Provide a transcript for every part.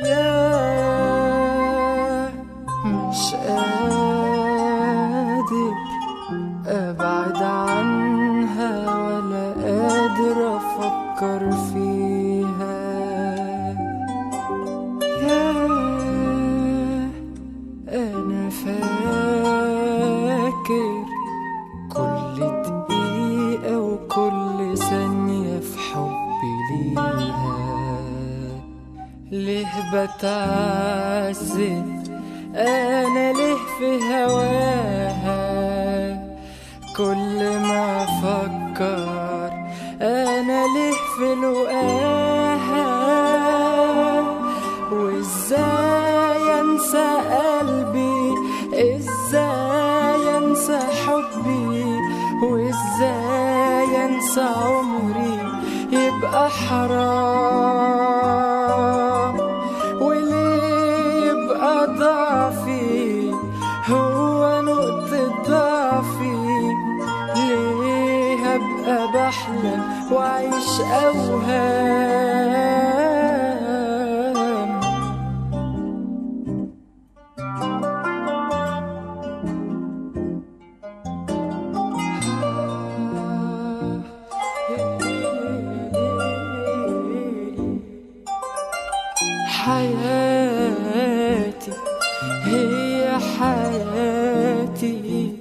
يا مش قادر أبعد عنها ولا قادر أفكر فيها يا أنا فاكر كل دقيقة وكل ثانية في حبي ليها ليه بتعذب أنا ليه في هواها كل ما أفكر أنا ليه في لقاها وإزاي أنسى قلبي إزاي أنسى حبي وإزاي أنسى عمري يبقى حرام وليه يبقى ضعفي هو نقطة ضعفي ليه هبقى بحلم وعيش أوهام حياتي هي حياتي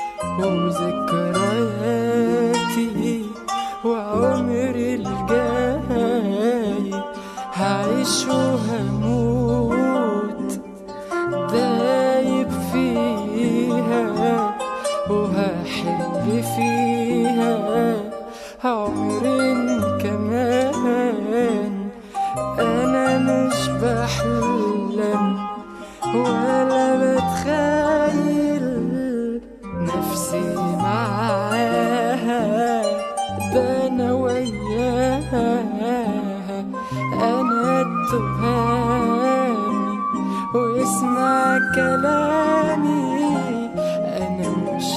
وذكرياتي وعمري الجاي هعيش وهموت دايب فيها وهحب فيها عمرين كمان انا مش بحلم ولا بتخيل نفسي معاها ده انا وياها انا التهامي واسمع كلامي انا مش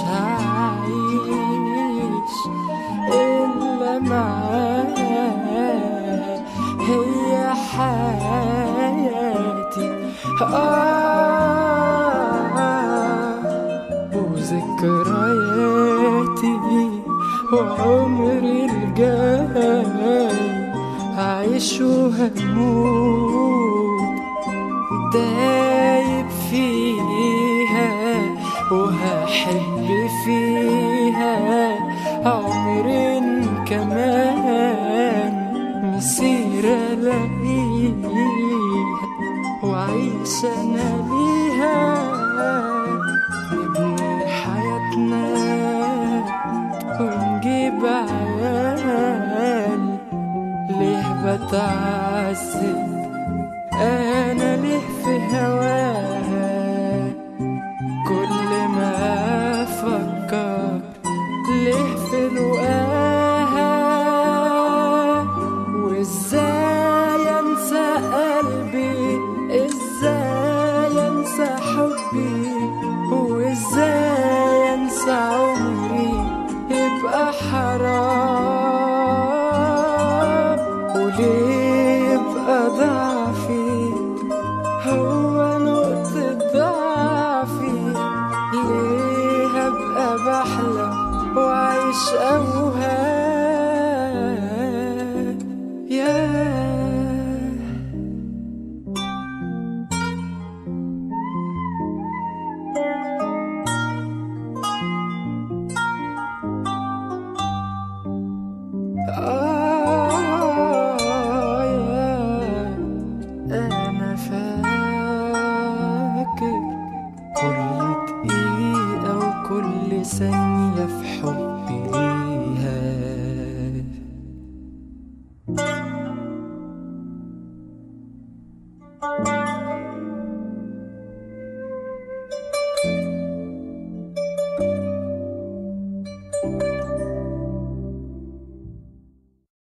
هعيش الا معاها هي حياتي آه وذكرياتي وعمري الجاي هعيش وهموت دايب فيها وهحب فيها عمرين كمان مسير الاقيها وعيش انا ليها نبني حياتنا ونجيب عيال ليه بتعذب انا ليه في هواها كل ما افكر ليه في لقاها وازاي انسى قلبي ازاي انسى حبي وازاي انسى عمري يبقى حرام وليه يبقى ضعفي هو نقطة ضعفي ليه هبقى بحلم وعيش أوهام ياه آه يا أنا فاكر كل دقيقة وكل ثانية